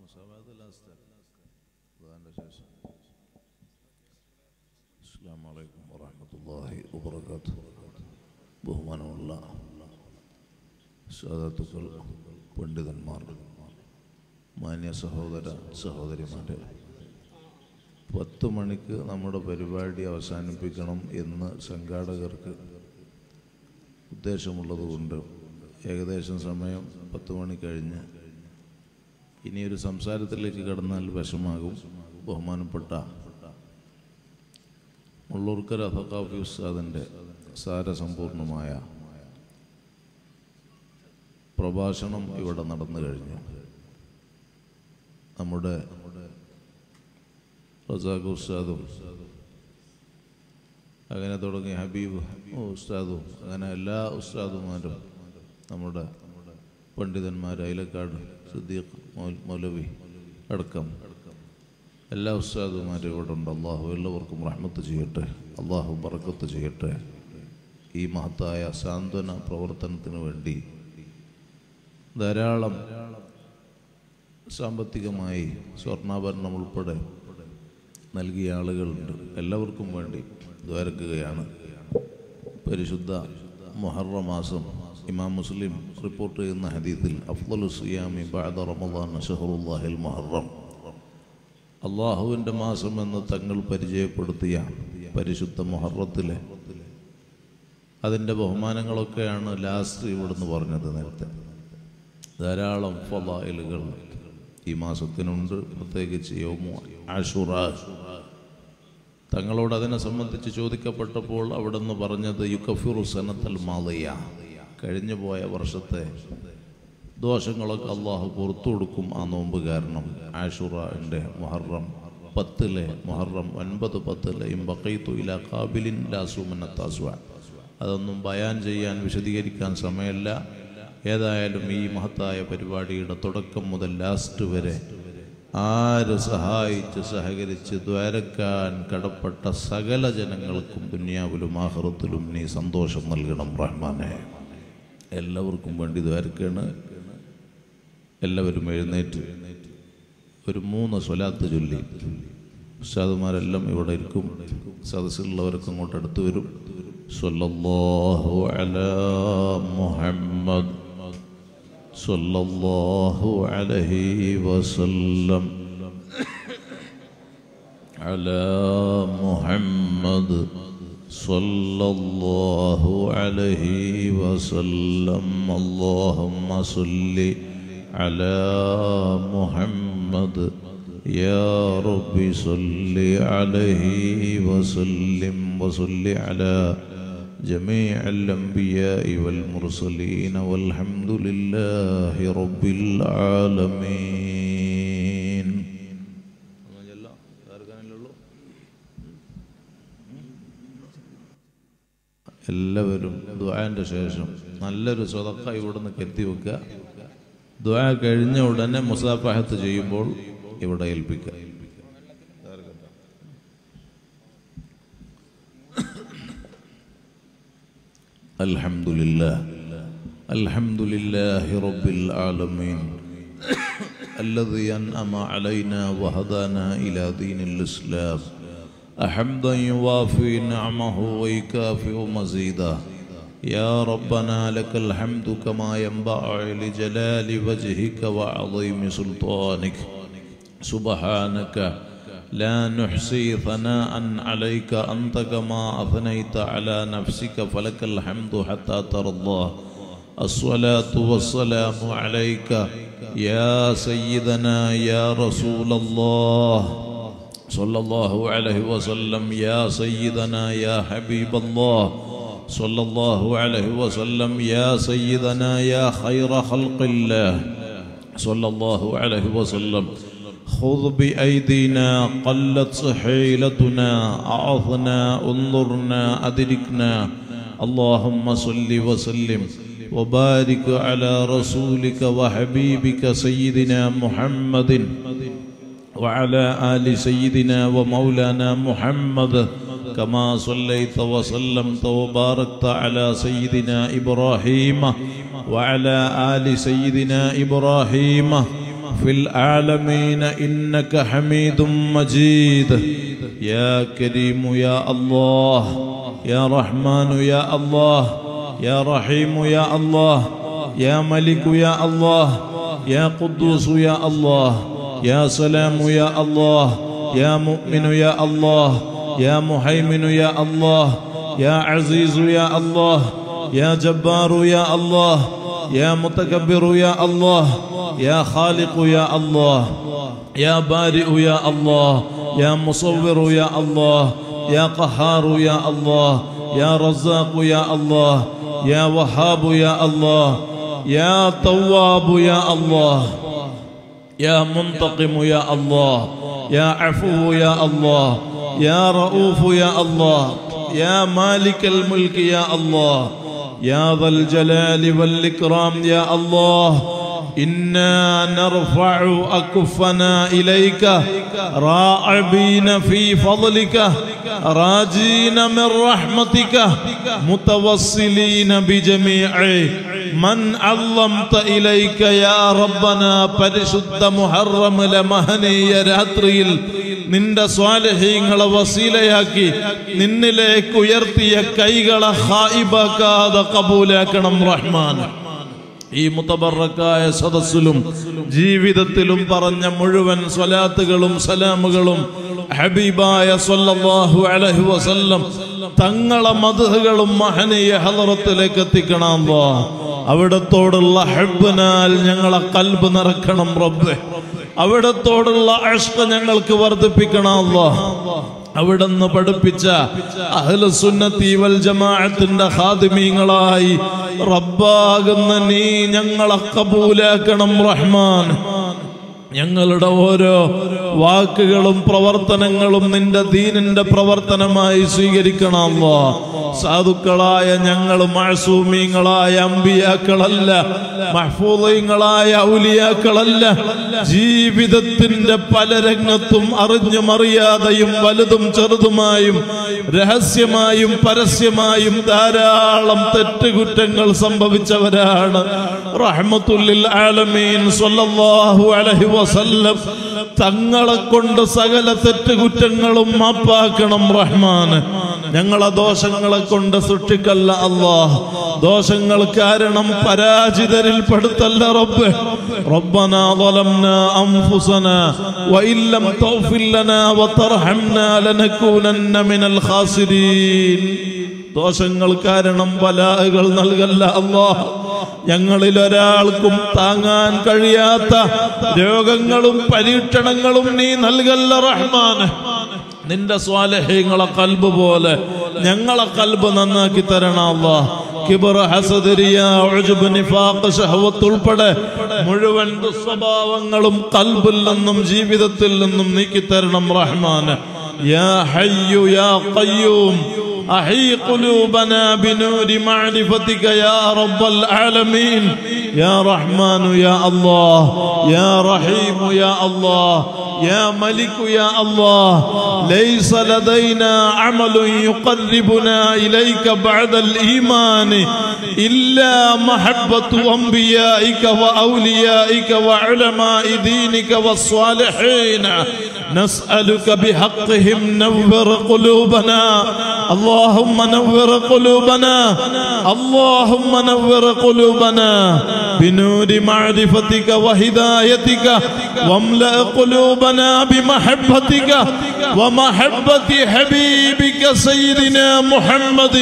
മുസാഫാത്ത് last ഖുർആന്റെ ശേഷം അസ്സലാമു അലൈക്കും വറഹ്മത്തുള്ളാഹി വബറകാതുഹു ബഹുമാനമുള്ള സാദത്തുക്കൾ പണ്ഡിതന്മാർ മാന്യ സഹോദര സഹോദരിമാരെ പത്ത് മണിക്ക് നമ്മുടെ പരിപാടി അവസാനിപ്പിക്കണം എന്ന് സംഘാടകർക്ക് ഉദ്ദേശമുള്ളതുകൊണ്ട് ഏകദേശം സമയം പത്ത് മണി കഴിഞ്ഞ് ഇനിയൊരു സംസാരത്തിലേക്ക് കടന്നാൽ വിഷമാകും ബഹുമാനപ്പെട്ട മുള്ളൂർക്കര അഫക്കാഫി ഉസ്താദിൻ്റെ സാരസമ്പൂർണമായ പ്രഭാഷണം ഇവിടെ നടന്നു കഴിഞ്ഞു നമ്മുടെ റസാഖ് ഉസ്താദും അങ്ങനെ തുടങ്ങി ഹബീബ് ഉസ്താദും അങ്ങനെ എല്ലാ ഉസ്താദുമാരും നമ്മുടെ പണ്ഡിതന്മാർ അയിലക്കാട് സിദ്ദീഖ് മൗൽ- മൗലവി അടക്കം എല്ലാ ഉസ്താദുമാരും ഇവിടെ ഉണ്ട് അള്ളാഹു എല്ലാവർക്കും റഹ്മത്ത് ചെയ്യട്ടെ അള്ളാഹു ബറക്കത്ത് ചെയ്യട്ടെ ഈ മഹത്തായ സാന്ത്വന പ്രവർത്തനത്തിന് വേണ്ടി ധാരാളം സാമ്പത്തികമായി സ്വർണ്ണാഭരണം ഉൾപ്പെടെ നൽകിയ ആളുകളുണ്ട് എല്ലാവർക്കും വേണ്ടി ദ്വാരക്കുകയാണ് പരിശുദ്ധ മുഹറ മാസം ഇമാം മുസ്ലിം റിപ്പോർട്ട് ചെയ്യുന്ന ഹദീത്തിൽ അഫ്ദലു സിയാമി ബഅദ റമദാൻ ഷഹറുല്ലാഹിൽ മുഹറം അള്ളാഹുവിൻ്റെ മാസം എന്ന് തങ്ങൾ പരിചയപ്പെടുത്തിയ പരിശുദ്ധ മുഹറത്തിലെ അതിൻ്റെ ബഹുമാനങ്ങളൊക്കെയാണ് ലാസ്റ്റ് ഇവിടുന്ന് പറഞ്ഞത് നേരത്തെ ധാരാളം ഫലായിലുകൾ ഈ മാസത്തിനുണ്ട് പ്രത്യേകിച്ച് യോമു ആഷുറ തങ്ങളോട് അതിനെ സംബന്ധിച്ച് ചോദിക്കപ്പെട്ടപ്പോൾ അവിടുന്ന് പറഞ്ഞത് യുക്കഫിറു സനത്തൽ മാലയ്യ കഴിഞ്ഞു പോയ വർഷത്തെ ദോഷങ്ങളൊക്കെ അള്ളാഹു പുറത്തു കൊടുക്കും ആ നോമ്പ് കാരണം ആഷുറൻ്റെ മുഹറം പത്തിലെ മുഹറം ഒൻപത് പത്തിലെ ഇമ്പക്കൈത്തു ഇല കാബിലിൻ ലാസുമനത്താസുവ അതൊന്നും ബയാൻ ചെയ്യാൻ വിശദീകരിക്കാൻ സമയമല്ല ഏതായാലും ഈ മഹത്തായ പരിപാടിയുടെ തുടക്കം മുതൽ ലാസ്റ്റ് വരെ ആര് സഹായിച്ച് സഹകരിച്ച് ദ്വാരക്കാൻ കടപ്പെട്ട സകല ജനങ്ങൾക്കും ദുനിയാവിലും ആഹ്റത്തിലും നീ സന്തോഷം നൽകണം റഹ്മാനെ എല്ലാവർക്കും വേണ്ടി ദ്വാരക്കാണ് എല്ലാവരും എഴുന്നേറ്റ് ഒരു മൂന്ന് സ്വലാത്ത് ചൊല്ലി ഉസ്താദുമാരെല്ലാം ഇവിടെ ഇരിക്കും സദസ്സിലുള്ളവരൊക്കെ അങ്ങോട്ട് അടുത്ത് വരും സ്വല്ലല്ലാഹു അലാ മുഹമ്മദ് സ്വല്ലല്ലാഹു അലൈഹി വസല്ലം على محمد صلى الله عليه وسلم اللهم صل على محمد يا رب صل عليه وسلم وصل على جميع الأنبياء والمرسلين والحمد لله رب العالمين എല്ലാവരും ദ്വാന്റെ ശേഷം നല്ലൊരു സ്വതക്ക ഇവിടുന്ന് കെത്തി വെക്കുക ദ്വാ കഴിഞ്ഞ ഉടനെ മുസാഫഹത്ത് ചെയ്യുമ്പോൾ ഇവിടെ ഏൽപ്പിക്കുക الحمد لله الحمد لله رب العالمين الذي أنعم علينا وهدانا إلى دين الإسلام حمدا يوافي نعمه ويكافئ مزيدا يا ربنا لك الحمد كما ينبغي لجلال وجهك وعظيم سلطانك سبحانك لا نحصي ثناء عليك أنت كما أثنيت على نفسك فلك الحمد حتى ترضى الصلاة والسلام عليك يا سيدنا يا رسول الله صلى الله عليه وسلم يا سيدنا يا حبيب الله صلى الله عليه وسلم يا سيدنا يا خير خلق الله صلى الله عليه وسلم خذ بأيدينا قلت حيلتنا أعظنا انظرنا أدركنا اللهم صل وسلم وبارك على رسولك وحبيبك سيدنا محمد وعلى آل سيدنا ومولانا محمد كما صليت وسلمت وباركت على سيدنا إبراهيم وعلى آل سيدنا إبراهيم في العالمين إنك حميد مجيد يا كريم يا الله يا رحمن يا الله يا رحيم يا الله يا ملك يا الله يا قدوس يا الله يا سلام يا الله يا مؤمن يا الله يا مهيمن يا الله يا عزيز يا الله يا جبار يا الله يا متكبر يا الله يا خالق يا الله يا بارئ يا الله يا مصور يا الله يا قهار يا الله يا رزاق يا الله يا وهاب يا الله يا تواب يا الله يا منتقم يا الله يا عفو يا الله يا رؤوف يا الله يا مالك الملك يا الله يا ذا الجلال والإكرام يا الله إنا نرفع أكفنا إليك راعبين في فضلك راجين من رحمتك متوصلين بجميع من علمت إليك يا ربنا പരിശുദ്ധ മുഹറമിലെ മഹനീയ രാത്രിയിൽ നിന്റെ സ്വാലഹീങ്ങളെ വസീലയാക്കി നിന്നിലേക്ക് ഉയർത്തിയ കൈകളെ ഹായിബാക്കാതെ കബൂലാക്കണം റഹ്മാൻ ഈ മുത്തബറക്കായ സദസ്സിലും ജീവിതത്തിലും പറഞ്ഞ മുഴുവൻ സ്വലാത്തുകളും സലാമുകളും ഹബീബായ സല്ലല്ലാഹു അലൈഹി വസല്ലം തങ്ങളെ മധുഹകളും മഹനീയ ഹലറത്തിലേക്ക് എത്തിക്കണമല്ലോ അവിടത്തോടുള്ള ഹബ്ബിനാൽ ഞങ്ങളെ കൽബ് നിറക്കണം റബ്ബെ അവിടത്തോടുള്ള അഷ്ക ഞങ്ങൾക്ക് വർദ്ധിപ്പിക്കണമല്ലോ അവിടുന്ന് പഠിപ്പിച്ച അഹ്ലുസുന്നത്തി വൽ ജമാഅത്തിന്റെ ഖാദിമീങ്ങളായി റബ്ബാകുന്ന നീ ഞങ്ങളെ കബൂലാക്കണം റഹ്മാൻ ഞങ്ങളുടെ ഓരോ വാക്കുകളും പ്രവർത്തനങ്ങളും നിന്റെ ദീനിന്റെ പ്രവർത്തനമായി സ്വീകരിക്കണമല്ലോ സാധുക്കളായ ഞങ്ങൾ മഴസൂമീങ്ങളായ അമ്പിയാക്കളല്ല മഹ്ഫൂദീങ്ങളായ ഔലിയാക്കളല്ല ജീവിതത്തിന്റെ പല രംഗത്തും അറിഞ്ഞും അറിയാതെയും വലുതും ചെറുതുമായും രഹസ്യമായും പരസ്യമായും ധാരാളം തെറ്റുകുറ്റങ്ങൾ സംഭവിച്ചവരാണ് റഹ്മത്തുല്ലിൽ ആലമീൻ സ്വല്ലല്ലാഹു അലൈഹി വസല്ലം തങ്ങളെ കൊണ്ട് സകല തെറ്റുകുറ്റങ്ങളും മാപ്പാക്കണം റഹ്മാൻ ഞങ്ങളെ ദോഷങ്ങളെ കൊണ്ട് സൃഷ്ടിക്കല്ല അല്ലാഹ് ദോഷങ്ങൾ കാരണം പരാജിതരിൽ പെടുത്തല്ല റബ്ബ് ربنا ظلمنا أنفسنا وإن لم تغفر لنا وترحمنا لنكونن من الخاسرين ദോഷങ്ങൾ കാരണം ബലാഹുകൾ നൽകല്ല അള്ളാഹ് ഞങ്ങളിൽ ഒരാൾക്കും താങ്ങാൻ കഴിയാത്ത രോഗങ്ങളും പരീക്ഷണങ്ങളും നീ നൽകല്ല റഹ്മാൻ നിന്റെ സ്വാലഹ്യങ്ങളെ കൽബ് പോലെ ഞങ്ങളെ കൽബ് നന്നാക്കി തരണം അള്ളാഹ് കിബർ ഹസദരിയ ഉജ്ബ് നിഫാഖ് ശഹവത്ത് ഉൾപ്പെടെ മുഴുവൻ ദുസ്വഭാവങ്ങളും കൽബിൽ നിന്നും ജീവിതത്തിൽ നിന്നും നീക്കി തരണം റഹ്മാൻ യാ ഹയ്യു യാ ഖയ്യൂം أحي قلوبنا بنور معرفتك يا رب العالمين يا رحمن يا الله يا رحيم يا الله يا ملك يا الله ليس لدينا عمل يقربنا إليك بعد الإيمان إلا محبة أنبيائك وأوليائك وعلماء دينك والصالحين نسألك بحقهم نور قلوبنا اللهم نور قلوبنا اللهم نور قلوبنا بنور معرفتك وهدايتك واملأ قلوبنا بمحبتك ومحبة حبيبك سيدنا محمد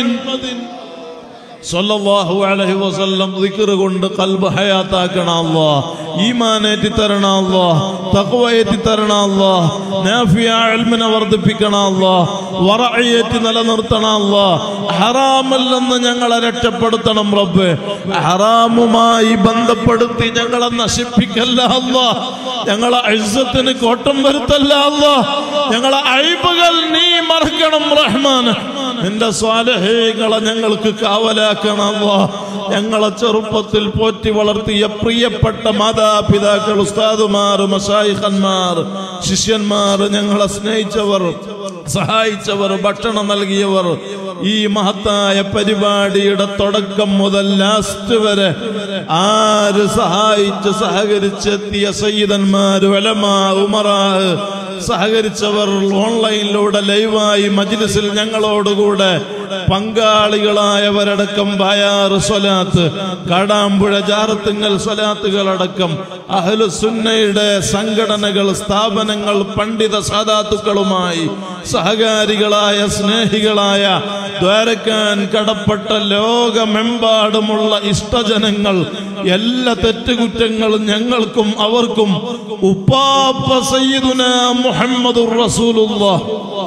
സല്ലല്ലാഹു അലൈഹി വസല്ലം ദിക്ർ കൊണ്ട് കൽബ് ഹയാത്താക്കണം അല്ലാഹ് ഈമാനേറ്റി തരണം അല്ലാഹ് തഖ്വയേറ്റി തരണം അല്ലാഹ് നാഫിയ ഇൽമിനെ വർദ്ധിപ്പിക്കണം അല്ലാഹ് വറഅയേറ്റി നിലനിർത്തണം അല്ലാഹ് ഹറാമല്ലെന്ന് ഞങ്ങളെ രക്ഷപ്പെടുത്തണം റബ്ബ് ഹറാമുമായി ബന്ധപ്പെടുത്തി ഞങ്ങളെ നശിപ്പിക്കല്ല അല്ലാഹ് ഞങ്ങളെ ഇസ്സത്തിന് കോട്ടം വരുത്തല്ല അല്ലാഹ് ഞങ്ങളെ അഴിബുകൾ നീ മറക്കണം റഹ്മാൻ നിന്റെ സ്വാലഹേകളെ ഞങ്ങൾക്ക് കാവലാക്കണം അല്ലാഹ് ഞങ്ങളെ ചെറുപ്പത്തിൽ പോറ്റി വളർത്തിയ പ്രിയപ്പെട്ട മാതാപിതാക്കൾ ഉസ്താദുമാർ മഷായിഖന്മാർ ശിഷ്യന്മാർ ഞങ്ങളെ സ്നേഹിച്ചവർ സഹായിച്ചവർ ഭക്ഷണം നൽകിയവർ ഈ മഹത്തായ പരിപാടിയുടെ തുടക്കം മുതൽ ലാസ്റ്റ് വരെ ആര് സഹായിച്ച് സഹകരിച്ചെത്തിയ സയ്യിദന്മാര് വലമാ ഉമറാ സഹകരിച്ചവർ ഓൺലൈനിലൂടെ ലൈവായി മജ്ലിസിൽ ഞങ്ങളോടുകൂടെ പങ്കാളികളായവരടക്കം ബയാറ് സ്വലാത്ത് കാടാമ്പുഴ ജാറത്തുങ്ങൽ സ്വലാത്തുകളടക്കം അഹ്ലുസുന്നയുടെ സംഘടനകൾ സ്ഥാപനങ്ങൾ പണ്ഡിത സാധാത്തുക്കളുമായി സഹകാരികളായ സ്നേഹികളായ ദ്വാരക്കാൻ കടപ്പെട്ട ലോകമെമ്പാടുമുള്ള ഇഷ്ടജനങ്ങൾ എല്ലാ തെറ്റുകുറ്റങ്ങളും ഞങ്ങൾക്കും അവർക്കും ഉപ്പാപ്പ സയ്യിദുന മുഹമ്മദുർ റസൂലുള്ളാഹ്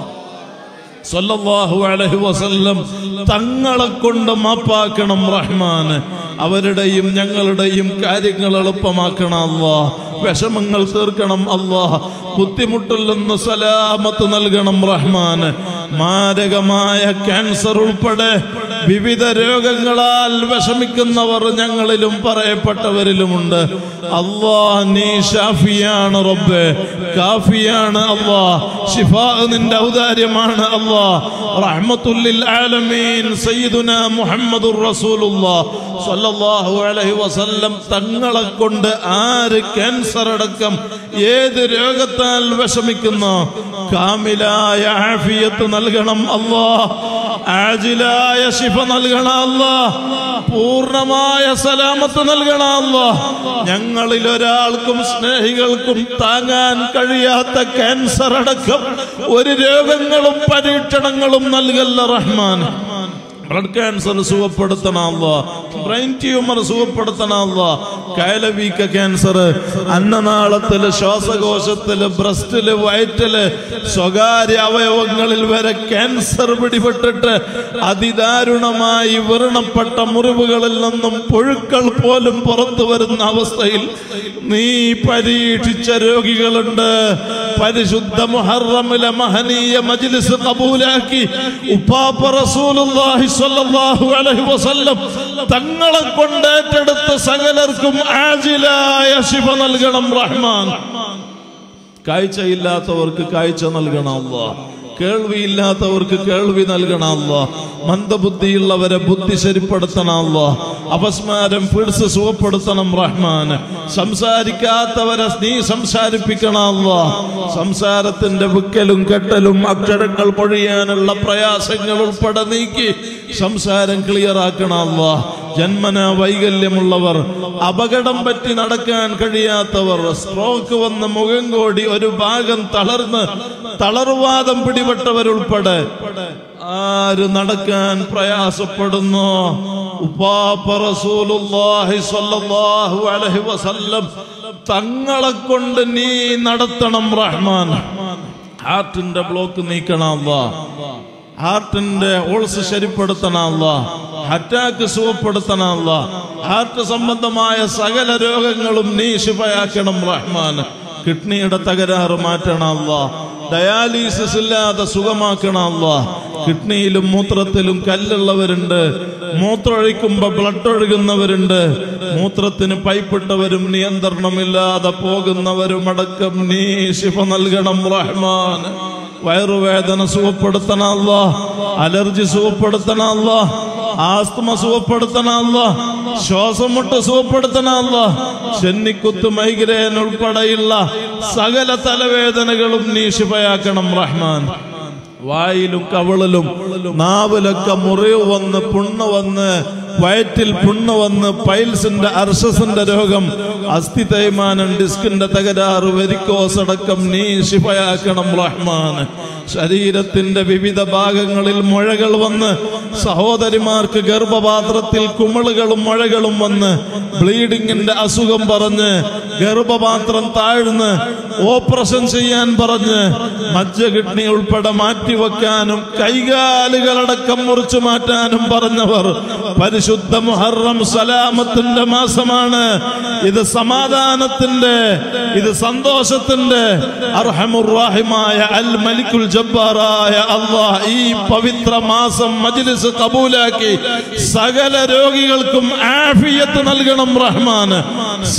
സല്ലല്ലാഹു അലൈഹി വസല്ലം തങ്ങളെ കൊണ്ട് മാപ്പാക്കണം റഹ്മാൻ അവരുടെയും ഞങ്ങളുടെയും കാര്യങ്ങൾ എളുപ്പമാക്കണം അല്ലാ വിഷമങ്ങൾ തീർക്കണം അല്ലാ ബുദ്ധിമുട്ടിൽ നിന്ന് സലാമത്ത് നൽകണം റഹ്മാൻ മാരകമായ ക്യാൻസർ ഉൾപ്പെടെ വിവിധ രോഗങ്ങളാൽ വിഷമിക്കുന്നവർ ഞങ്ങളിലും പറയപ്പെട്ടവരിലുമുണ്ട് അല്ലാ നീ ഷാഫിയാണ് റബ്ബേ കാഫിയാണ് അല്ലാ ഷിഫാ നിന്റെ ഔദാര്യമാണ് അല്ലാ റഹ്മത്തുല്ലിൽ ആലമീൻ സയ്യിദുന മുഹമ്മദുർ റസൂലുള്ളാഹ് സ്വല്ലല്ലാഹു അലൈഹി വസല്ലം തങ്ങളെ കൊണ്ട് ആര് ക്യാൻസർ അടക്കം ഏത് രോഗത്താൽ വിഷമിക്കുന്നു കാമിലായ ആഫിയത്ത് നൽകണം അല്ലാ ആജിലായ ശിഫ നൽകണം അല്ലാ പൂർണ്ണമായ സലാമത്ത് നൽകണം അല്ലാ ഞങ്ങളിൽ ഒരാൾക്കും സ്നേഹികൾക്കും താങ്ങാൻ കഴിയാത്ത ക്യാൻസർ അടക്കം ഒരു രോഗങ്ങളും പരീക്ഷണങ്ങളും നൽകല്ല റഹ്മാൻ ബ്ലഡ് ക്യാൻസർ സുഖപ്പെടുത്തണമല്ല ബ്രെയിൻ ട്യൂമർ സുഖപ്പെടുത്തണമല്ല കയലവീക്ക ക്യാൻസർ അന്നനാളത്തില് ശ്വാസകോശത്തില് ബ്രസ്റ്റില് വയറ്റില് സ്വകാര്യ അവയവങ്ങളിൽ വരെ ക്യാൻസർ പിടിപെട്ടിട്ട് അതിദാരുണമായി വ്രണപ്പെട്ട മുറിവുകളിൽ നിന്നും പുഴുക്കൾ പോലും പുറത്തു വരുന്ന അവസ്ഥയിൽ നീ പരീക്ഷിച്ച രോഗികളുണ്ട് പരിശുദ്ധ മുഹറമിലെ മഹനീയ മജ്ലിസ് കബൂലാക്കി ഉപ്പാപ്പ റസൂലുള്ളാഹി സ്വല്ലല്ലാഹു അലൈഹി വസല്ലം തങ്ങളെ കൊണ്ട് ഏറ്റെടുത്ത സകലർക്കും ആജിലായ ശിവ നൽകണം റഹ്മാൻ കാഴ്ചയില്ലാത്തവർക്ക് കാഴ്ച നൽകണം അല്ലാ കേൾവിയില്ലാത്തവർക്ക് കേൾവി നൽകണം അല്ലാ മന്ദബുദ്ധിയുള്ളവരെ ബുദ്ധി ശരിപ്പെടുത്തണം അല്ലാ അപസ്മാരം പിടിച്ച് സുഖപ്പെടുത്തണം റഹ്മാൻ സംസാരിക്കാത്തവരെ നീ സംസാരിപ്പിക്കണം അല്ലാ സംസാരത്തിന്റെ വിക്കലും കെട്ടലും അക്ഷരങ്ങൾ പൊഴിയാനുള്ള പ്രയാസങ്ങൾ ഉൾപ്പെടെ നീക്കി സംസാരം ക്ലിയർ ആക്കണം അല്ലാ ജന്മന വൈകല്യമുള്ളവർ അപകടം പറ്റി നടക്കാൻ കഴിയാത്തവർ സ്ട്രോക്ക് വന്ന് മുഖം കോടി ഒരു ഭാഗം തളർന്ന് തളർവാദം പിടിപെട്ടവരുൾപ്പെടെ ആര് നടക്കാൻ പ്രയാസപ്പെടുന്നു ഉപ്പാപ്പ റസൂലുള്ളാഹി സ്വല്ലല്ലാഹു അലൈഹി വസല്ലം തങ്ങളെ കൊണ്ട് നീ നടത്തണം റഹ്മാൻ ഹാർട്ടിന്റെ ബ്ലോക്ക് നീക്കണം അല്ലാ ഹാർട്ടിന്റെ ഓൾസ് ശരിപ്പെടുത്തണമല്ല അറ്റാക്ക് സുഖപ്പെടുത്തണമല്ല ഹാർട്ട് സംബന്ധമായ സകല രോഗങ്ങളും നീ ശിഫയാക്കണം റഹ്മാൻ കിഡ്നിയുടെ തകരാറ് മാറ്റണമല്ല ഡയാലിസിസ് ഇല്ലാതെ സുഖമാക്കണമല്ല കിഡ്നിയിലും മൂത്രത്തിലും കല്ലുള്ളവരുണ്ട് മൂത്രമൊഴിക്കുമ്പോ ബ്ലഡ് ഒഴുകുന്നവരുണ്ട് മൂത്രത്തിന് പൈപ്പിട്ടവരും നിയന്ത്രണമില്ലാതെ പോകുന്നവരും അടക്കം നീ ശിഫ നൽകണം റഹ്മാൻ വയറുവേദന സുഖപ്പെടുത്തണമല്ല അലർജി സുഖപ്പെടുത്തണമല്ല ആസ്തമ സുഖപ്പെടുത്തണമല്ല ശ്വാസം മുട്ട് സുഖപ്പെടുത്തണമല്ല ചെന്നിക്കുത്ത് മൈഗ്രേൻ ഉൾപ്പെടെയുള്ള സകല തലവേദനകളും നീ ശിഫയാക്കണം റഹ്മാൻ വായിലും കവിളിലും നാവിലൊക്കെ മുറിവ് വന്ന് പുണ്ണ് വന്ന് വയറ്റിൽ പുണ്ണ് വന്ന് പൈൽസിന്റെ അർഷസിന്റെ രോഗം അസ്ഥി തേയ്മാനം ഡിസ്കിന്റെ തകരാറ് വെരിക്കോസ് അടക്കം നീ ശിഫയാക്കണം റഹ്മാൻ ശരീരത്തിന്റെ വിവിധ ഭാഗങ്ങളിൽ മുഴകൾ വന്ന് സഹോദരിമാർക്ക് ഗർഭപാത്രത്തിൽ കുമിളുകളും മുഴകളും വന്ന് ബ്ലീഡിങ്ങിന്റെ അസുഖം പറഞ്ഞ് ഗർഭപാത്രം താഴ്ന്ന് ഓപ്പറേഷൻ ചെയ്യാൻ പറഞ്ഞ് മജ്ജ കിഡ്നി ഉൾപ്പെടെ മാറ്റിവെക്കാനും കൈകാലുകളടക്കം മുറിച്ചു മാറ്റാനും പറഞ്ഞവർ പരിശുദ്ധ മുഹറം സലാമത്തിന്റെ മാസമാണ് ഇത് സമാധാനത്തിന്റെ ഇത് സന്തോഷത്തിന്റെ അർഹമുറാഹിമായ അൽ മലിക്കുൽ ജബ്ബാറായ അള്ളാഹ് ഈ പവിത്ര മാസം മജ്ലിസ് കബൂലാക്കി സകല രോഗികൾക്കും ആഫിയത്ത് നൽകണം റഹ്മാന്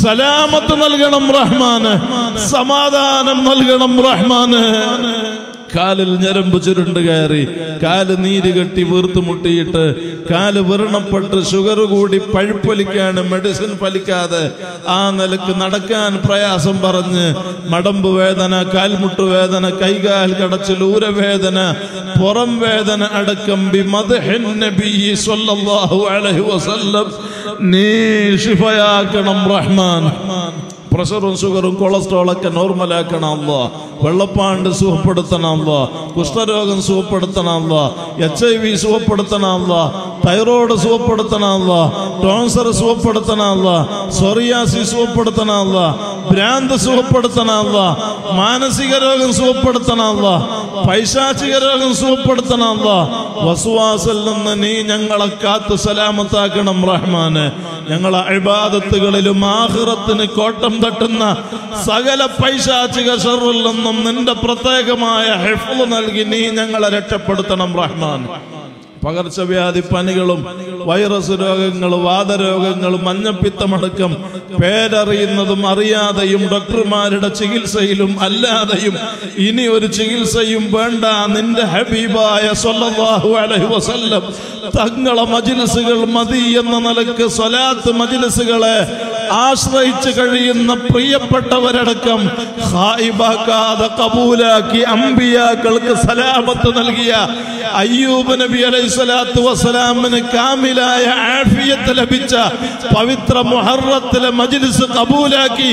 സലാമത്ത് നൽകണം റഹ്മാന് സമാധാനം നൽകണം റഹ്മാന് കാലിൽ ഞരമ്പ് ചുരുണ്ട് കയറി കാല് നീര് കെട്ടി വീർത്ത് മുട്ടിയിട്ട് കാല് വ്രണപ്പെട്ട് ഷുഗർ കൂടി പഴുപ്പൊലിക്കാണ് മെഡിസിൻ ഫലിക്കാതെ ആ നിലക്ക് നടക്കാൻ പ്രയാസം പറഞ്ഞ് മടമ്പ് വേദന കാൽമുട്ട് വേദന കൈകാൽ കടച്ചിൽ ഊരവേദന പുറം വേദന അടക്കം ബിമദ്ഹിൻ നബിയ്യി സ്വല്ലല്ലാഹു അലൈഹി വസല്ലം നീ ഷിഫയാക്കണം റഹ്മാൻ പ്രഷറും ഷുഗറും കൊളസ്ട്രോൾ ഒക്കെ നോർമലാക്കണം അല്ലോ വെള്ളപ്പാണ്ട് സുഖപ്പെടുത്തണം അല്ലോ കുഷ്ഠരോഗം സുഖപ്പെടുത്തണം അല്ലോ എച്ച് ഐ വി സുഖപ്പെടുത്തണം അല്ലോ തൈറോയ്ഡ് സുഖപ്പെടുത്തണം അല്ലോ ടോൺസർ സുഖപ്പെടുത്തണം അല്ലോ സൊറിയാസി സുഖപ്പെടുത്തണം അല്ലോ ഭ്രാന്ത് സുഖപ്പെടുത്തണം അല്ലോ മാനസിക രോഗം സുഖപ്പെടുത്തണം അല്ലോ പൈശാചിക രോഗം സുഖപ്പെടുത്തണം അല്ലോ വസുവാസിൽ നിന്ന് നീ ഞങ്ങളെ കാത്ത് സലാമത്താക്കണം റഹ്മാന് ഞങ്ങളെ അഴിബാദത്തുകളിലും ആഹ്റത്തിന് കോട്ടം തട്ടുന്ന സകല പൈശാചിക ഷറിൽ നിന്നും നിന്റെ പ്രത്യേകമായ ഹെഫ്ല് നൽകി നീ ഞങ്ങളെ രക്ഷപ്പെടുത്തണം റഹ്മാൻ പകർച്ചവ്യാധി പനികളും വൈറസ് രോഗങ്ങൾ വാദരോഗങ്ങൾ മഞ്ഞപ്പിത്തമടക്കം പേരറിയുന്നതും അറിയാതെയും ഡോക്ടർമാരുടെ ചികിത്സയിലും അല്ലാതെയും ഇനി ഒരു ചികിത്സയും വേണ്ട നിന്റെ ഹബീബായ സ്വല്ലല്ലാഹു അലൈഹി വസല്ലം തങ്ങളെ മജിലിസുകൾ മതി എന്ന നിലക്ക് സ്വലാത്ത് മജിലിസുകളെ ആശ്രയിച്ച് കഴിയുന്ന പ്രിയപ്പെട്ടവരടക്കം ഹായിബാക്കാതെ കബൂലാക്കി അമ്പിയാക്കൾക്ക് സലാമത്ത് നൽകിയ അയ്യൂബ് നബി അലൈഹി സ്വലാത്തു വസ്സലാമിന് കാമിലായ ആഫിയത്ത് ലഭിച്ച പവിത്ര മുഹറത്തിലെ മജ്ലിസ് കബൂലാക്കി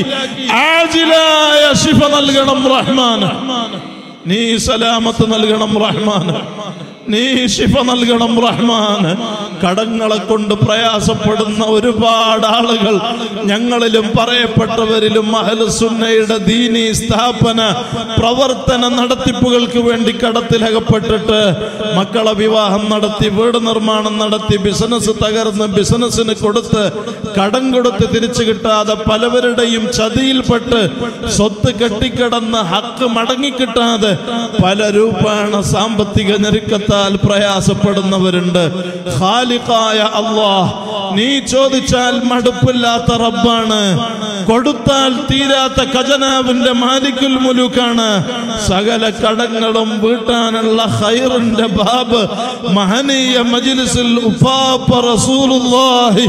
ആജിലായ ശിഫ നൽകണം റഹ്മാൻ നീ സലാമത്ത് നൽകണം റഹ്മാൻ നീ ശിഫ നൽകണം റഹ്മാൻ കടങ്ങളെ കൊണ്ട് പ്രയാസപ്പെടുന്ന ഒരുപാട് ആളുകൾ ഞങ്ങളിലും പറയപ്പെട്ടവരിലും സുന്നയുടെ ദീനി സ്ഥാപന പ്രവർത്തന നടത്തിപ്പുകൾക്ക് വേണ്ടി കടത്തിലകപ്പെട്ടിട്ട് മക്കളെ വിവാഹം നടത്തി വീട് നിർമ്മാണം നടത്തി ബിസിനസ് തകർന്ന് ബിസിനസ്സിന് കൊടുത്ത് കടം കൊടുത്ത് തിരിച്ചു കിട്ടാതെ പലവരുടെയും ചതിയിൽപ്പെട്ട് സ്വത്ത് കെട്ടിക്കിടന്ന് ഹക്ക് മടങ്ങിക്കിട്ടാതെ പല രൂപേണ സാമ്പത്തിക ഞെരുക്കത്താൽ പ്രയാസപ്പെടുന്നവരുണ്ട് ഖാലിഖായ അള്ളാഹ് നീ ചോദിച്ചാൽ മടുപ്പില്ലാത്ത റബ്ബാണ് കൊടുത്താൽ തീരാത്ത ഖജനാവിന്റെ മാലിക്കുൽ മുലുക്കാണ് സകല കടങ്ങളും വീട്ടാനുള്ള ഹൈറിന്റെ ബാബ് മഹനീയ മജ്ലിസിൽ ഉപ്പാപ്പ റസൂലുള്ളാഹി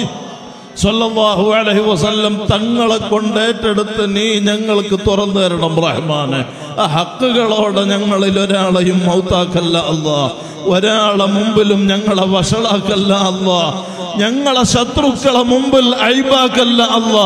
സല്ലല്ലാഹു അലൈഹി വസല്ലം തങ്ങളെ കൊണ്ട് ഏറ്റെടുത്ത് നീ ഞങ്ങൾക്ക് തുറന്നു തരണം റഹ്മാനെ ആ ഹക്കുകളോടെ ഞങ്ങളിൽ ഒരാളെയും മൗത്താക്കല്ല അല്ലാ ഒരാളെ മുമ്പിലും ഞങ്ങളെ വഷളാക്കല്ല അല്ലാ ഞങ്ങളെ ശത്രുക്കളെ മുമ്പിൽ അഴിബാക്കല്ല അല്ലാ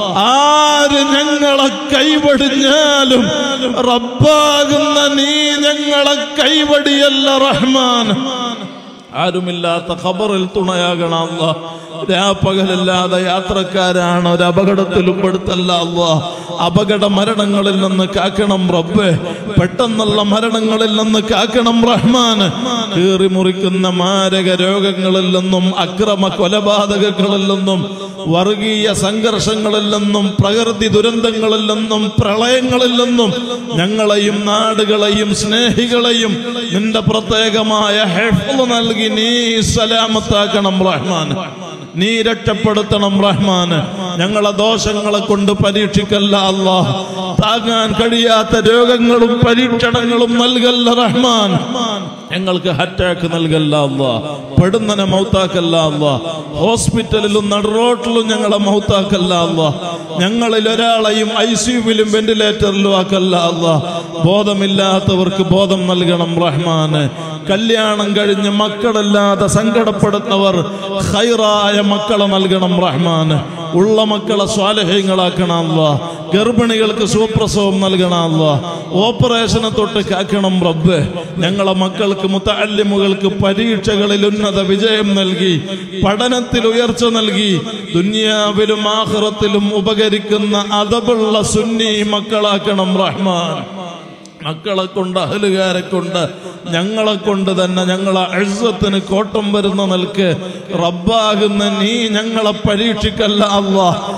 ആര് ഞങ്ങളെ കൈവടിഞ്ഞാലും റബ്ബാകുന്ന നീ ഞങ്ങളെ കൈവടിയല്ല റഹ്മാൻ ആരുമില്ലാത്ത ഖബറിൽ തുണയാകണം അല്ല രാപ്പകലില്ലാതെ യാത്രക്കാരാണ് ഒരു അപകടത്തിലും പെടുത്തല്ല അല്ല അപകട മരണങ്ങളിൽ നിന്ന് കാക്കണം റബ്ബെ പെട്ടെന്നുള്ള മരണങ്ങളിൽ നിന്ന് കാക്കണം റഹ്മാൻ കീറി മുറിക്കുന്ന മാരക രോഗങ്ങളിൽ നിന്നും അക്രമ കൊലപാതകങ്ങളിൽ നിന്നും വർഗീയ സംഘർഷങ്ങളിൽ നിന്നും പ്രകൃതി ദുരന്തങ്ങളിൽ നിന്നും പ്രളയങ്ങളിൽ നിന്നും ഞങ്ങളെയും നാടുകളെയും സ്നേഹികളെയും നിന്റെ പ്രത്യേകമായ ഹെഫ്ള് നൽകി നീ സലാമത്താക്കണം റഹ്മാൻ നീ രക്ഷപ്പെടുത്തണം റഹ്മാൻ ഞങ്ങളെ ദോഷങ്ങളെ കൊണ്ട് പരീക്ഷിക്കല്ല അല്ലാഹ് താങ്ങാൻ കഴിയാത്ത രോഗങ്ങളും പരീക്ഷണങ്ങളും നൽകല്ല റഹ്മാൻ ഞങ്ങൾക്ക് അറ്റാക്ക് നൽകല്ല അല്ലാ പെടുന്നനെ മൗത്താക്കല്ല അല്ലാ ഹോസ്പിറ്റലിലും നടുറോട്ടിലും ഞങ്ങളെ മൗത്താക്കല്ല അല്ലാ ഞങ്ങളിൽ ഒരാളെയും ഐ സിയുവിലും വെന്റിലേറ്ററിലും ആക്കല്ല അല്ലാ ബോധമില്ലാത്തവർക്ക് ബോധം നൽകണം റഹ്മാന് കല്യാണം കഴിഞ്ഞ് മക്കളില്ലാതെ സങ്കടപ്പെടുന്നവർ ഹൈറായ മക്കളെ നൽകണം റഹ്മാന് ഉള്ള മക്കളെ സ്വാലഹ്യങ്ങളാക്കണം അല്ല ഗർഭിണികൾക്ക് സുപ്രസവം നൽകണം അല്ല ഓപ്പറേഷനെ തൊട്ട് കാക്കണം റബ്ബ് ഞങ്ങളെ മക്കൾക്ക് മുത്തല്ലിമുകൾക്ക് പരീക്ഷകളിൽ ഉന്നത വിജയം നൽകി പഠനത്തിൽ ഉയർച്ച നൽകി ദുനിയാവിലും ആഹ്റത്തിലും ഉപകരിക്കുന്ന അതബുള്ള സുന്നി മക്കളാക്കണം റഹ്മാൻ മക്കളെ കൊണ്ട് അഹലുകാരെ കൊണ്ട് ഞങ്ങളെ കൊണ്ട് തന്നെ ഞങ്ങളെ അഴുസത്തിന് കോട്ടം വരുന്ന നിൽക്ക് റബ്ബാകുന്ന നീ ഞങ്ങളെ പരീക്ഷിക്കല്ല അല്ല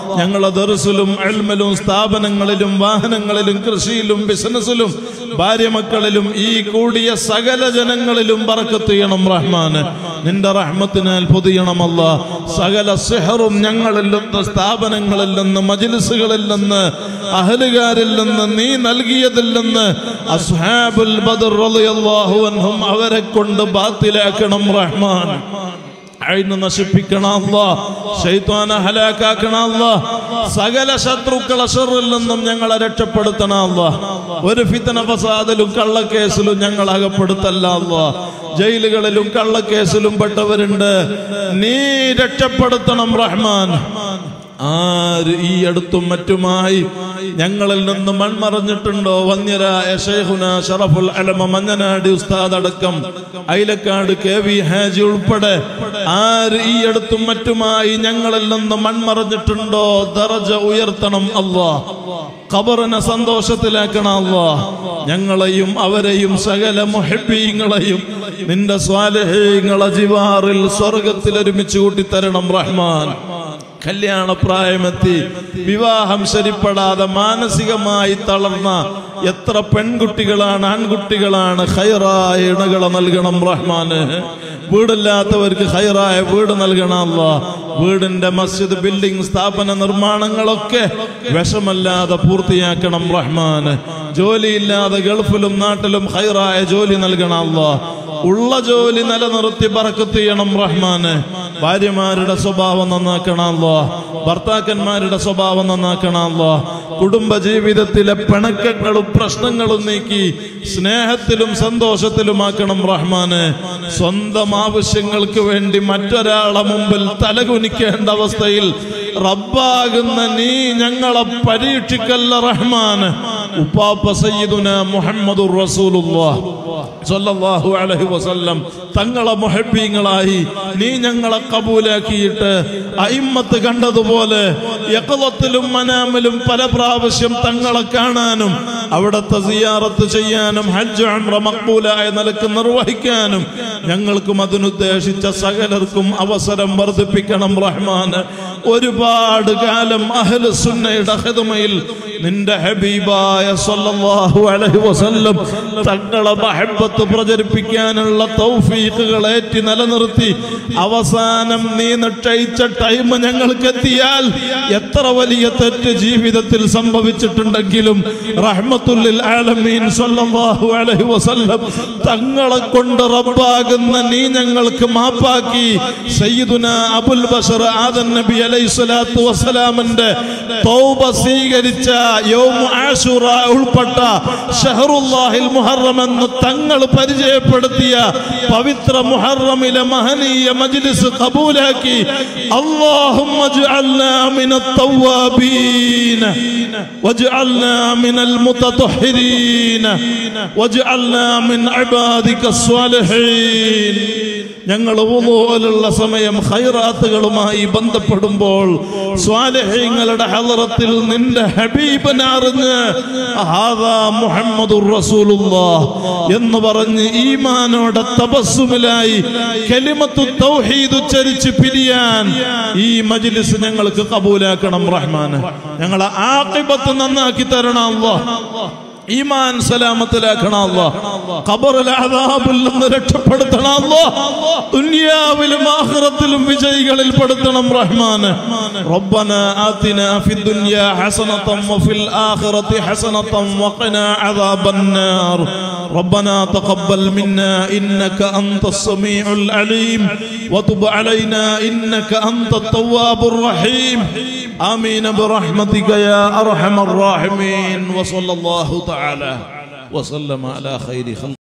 ഞങ്ങളെ ദർസിലും അൽമലും സ്ഥാപനങ്ങളിലും വാഹനങ്ങളിലും കൃഷിയിലും ബിസിനസ്സിലും ഭാര്യ മക്കളിലും ഈ കൂടിയ സകല ജനങ്ങളിലും ബറക്കത്ത് ചെയ്യണം റഹ്മാന് നിന്റെ റഹ്മത്തിനാൽ പൊതിയണമല്ല സകല സിഹറും ഞങ്ങളിൽ നിന്ന് സ്ഥാപനങ്ങളിൽ നിന്ന് മജിലിസുകളിൽ നിന്ന് അഹലുകാരിൽ നിന്ന് നീ നൽകിയതിൽ നിന്ന് അസ്ഹാബുൽ ബദർ റളിയല്ലാഹു അൻഹും അവരെ കൊണ്ട് ബാത്തിലാക്കണം റഹ്മാൻ അയിന് നശിപ്പിക്കണം അല്ലാ ശൈത്വാനെ ഹലാക്കാക്കണം അല്ലാ സകല ശത്രുക്കളെ ഷറിൽ നിന്നും ഞങ്ങളെ രക്ഷപ്പെടുത്തണം അല്ലാ ഒരു ഫിത്തന ഫസാദിലും കള്ളക്കേസിലും ഞങ്ങൾ അകപ്പെടുത്തല്ല അല്ലാ ജയിലുകളിലും കള്ളക്കേസിലും പെട്ടവരുണ്ട് നീ രക്ഷപ്പെടുത്തണം റഹ്മാൻ ആര് ഈ അടുത്തും മറ്റുമായി ഞങ്ങളിൽ നിന്ന് മൺമറഞ്ഞിട്ടുണ്ടോ വന്യരായ ഷെയ്ഖുന ഷറഫുൽ അലമ മഞ്ഞനാടി ഉസ്താദ് അടക്കം അയിലക്കാട് കെ വി ഹാജി ഉൾപ്പെടെ ആര് ഈ അടുത്തും മറ്റുമായി ഞങ്ങളിൽ നിന്ന് മൺമറഞ്ഞിട്ടുണ്ടോ ദറജ ഉയർത്തണം അല്ലാ ഖബറിനെ സന്തോഷത്തിലാക്കണം അല്ലാ ഞങ്ങളെയും അവരെയും സകല മുഹബീങ്ങളെയും നിന്റെ സ്വാലഹീങ്ങളെ ജിവാറിൽ സ്വർഗത്തിൽ ഒരുമിച്ച് കൂട്ടിത്തരണം റഹ്മാൻ കല്യാണ പ്രായമെത്തി വിവാഹം ശരിപ്പെടാതെ മാനസികമായി തളർന്ന എത്ര പെൺകുട്ടികളാണ് ആൺകുട്ടികളാണ് ഹൈറായ ഇണകളെ നൽകണം റഹ്മാന് വീടില്ലാത്തവർക്ക് ഹൈറായ വീട് നൽകണമല്ല വീടിന്റെ മസ്ജിദ് ബിൽഡിംഗ് സ്ഥാപന നിർമ്മാണങ്ങളൊക്കെ വിഷമല്ലാതെ പൂർത്തിയാക്കണം റഹ്മാന് ജോലിയില്ലാതെ ഗൾഫിലും നാട്ടിലും ഹൈറായ ജോലി നൽകണമല്ല ഉള്ള ജോലി നിലനിർത്തി ബറക്കത്ത് ചെയ്യണം റഹ്മാന് ഭാര്യമാരുടെ സ്വഭാവം നന്നാക്കണമല്ലോ ഭർത്താക്കന്മാരുടെ സ്വഭാവം നന്നാക്കണമല്ലോ കുടുംബ ജീവിതത്തിലെ പിണക്കങ്ങളും പ്രശ്നങ്ങളും നീക്കി സ്നേഹത്തിലും സന്തോഷത്തിലുമാക്കണം റഹ്മാന് സ്വന്തം ആവശ്യങ്ങൾക്ക് വേണ്ടി മറ്റൊരാളെ മുമ്പിൽ തലകുനിക്കേണ്ട അവസ്ഥയിൽ റബ്ബാകുന്ന നീ ഞങ്ങളെ പരീക്ഷിക്കല്ല റഹ്മാന് ഉപ്പാപ്പ സയ്യിദുന മുഹമ്മദുർ റസൂലുള്ളാഹ് സ്വല്ലല്ലാഹു അലൈഹി വസല്ലം തങ്ങളെ മുഹബ്ബീങ്ങളായി നീ ഞങ്ങളെ കബൂലാക്കിയിട്ട് അയിമ്മത്ത് കണ്ടതുപോലെ യക്കളത്തിലും മനാമിലും പല പ്രാവശ്യം തങ്ങളെ കാണാനും അവിടത്തെ സിയാറത്ത് ചെയ്യാനും ഹജ്ജ് ഉംറ മക്ബൂലായ നിലക്ക് നിർവഹിക്കാനും ഞങ്ങൾക്കും അതിനുദ്ദേശിച്ച സകലർക്കും അവസരം വർദ്ധിപ്പിക്കണം റഹ്മാന് ഒരുപാട് കാലം അഹ്ലു സുന്നയുടെ ഹിദ്മയിൽ നിന്റെ ഹബീബായ സല്ലല്ലാഹു അലൈഹി വസല്ലം തങ്ങളെ മഹബത്ത് പ്രചരിപ്പിക്കാനുള്ള തൗഫീഖുകൾ ഏറ്റി നിലനിർത്തി അവസാനം നീ നിശ്ചയിച്ച ടൈം ഞങ്ങൾക്ക് എത്തിയാൽ എത്ര വലിയ തെറ്റ് ജീവിതത്തിൽ സംഭവിച്ചിട്ടുണ്ടെങ്കിലും റഹ്മത്തുല്ലിൽ ആലമീൻ സല്ലല്ലാഹു അലൈഹി വസല്ലം തങ്ങളെ കൊണ്ട് റബ്ബാകുന്ന നീ ഞങ്ങൾക്ക് മാപ്പാക്കി സയ്യിദുന അബുൽ ബഷർ ആദൻ നബി അലൈഹി സ്വലാത്തു വസ്സലാമിന്റെ തൗബ സ്വീകരിച്ച യൗമ ആശുറ ഉൾപ്പെട്ട ഷഹറുല്ലാഹിൽ മുഹറം എന്ന് തങ്ങൾ പരിചയപ്പെടുത്തിയ പവിത്ര മുഹറമിലെ മഹനീയ മജ്ലിസ് കബൂലാക്കി اللهم اجعلنا من التوابين واجعلنا من المتطهرين واجعلنا من عبادك الصالحين ഞങ്ങൾ പോലുള്ള സമയം ഖൈറാത്തുകളുമായി ബന്ധപ്പെടുമ്പോൾ സ്വാലഹ്യങ്ങളുടെ ഹലറത്തിൽ നിന്റെ ഹബീബനെ അറിഞ്ഞ് ഹാദാ മുഹമ്മദുർ റസൂലുള്ളാഹ് എന്ന് പറഞ്ഞ് ഈമാനോടെ തപസ്സുമിലായി കലിമത്തു തൗഹീദ് ഉച്ചരിച്ച് പിരിയാൻ ഈ മജ്ലിസ് ഞങ്ങൾക്ക് കബൂലാക്കണം റഹ്മാന് ഞങ്ങളെ ആഖിബത്ത് നന്നാക്കി തരണം അല്ലാഹ് ഈമാൻ സലാമത്തിലാക്കണം അല്ലാ ഖബറിൽ അദാബിൽ നിന്ന് രക്ഷപ്പെടുത്തണം അല്ലാ ദുനിയാവിലും ആഖിറത്തിലും വിജയികളിൽ പെടുത്തണം റഹ്മാന് ربنا آتنا في الدنيا حسنة وفي الآخرة حسنة وقنا عذاب النار ربنا تقبل منا إنك أنت السميع العليم وتب علينا إنك أنت التواب الرحيم آمين برحمتك يا أرحم الراحمين وصلى الله تعالى وسلم على خير خلق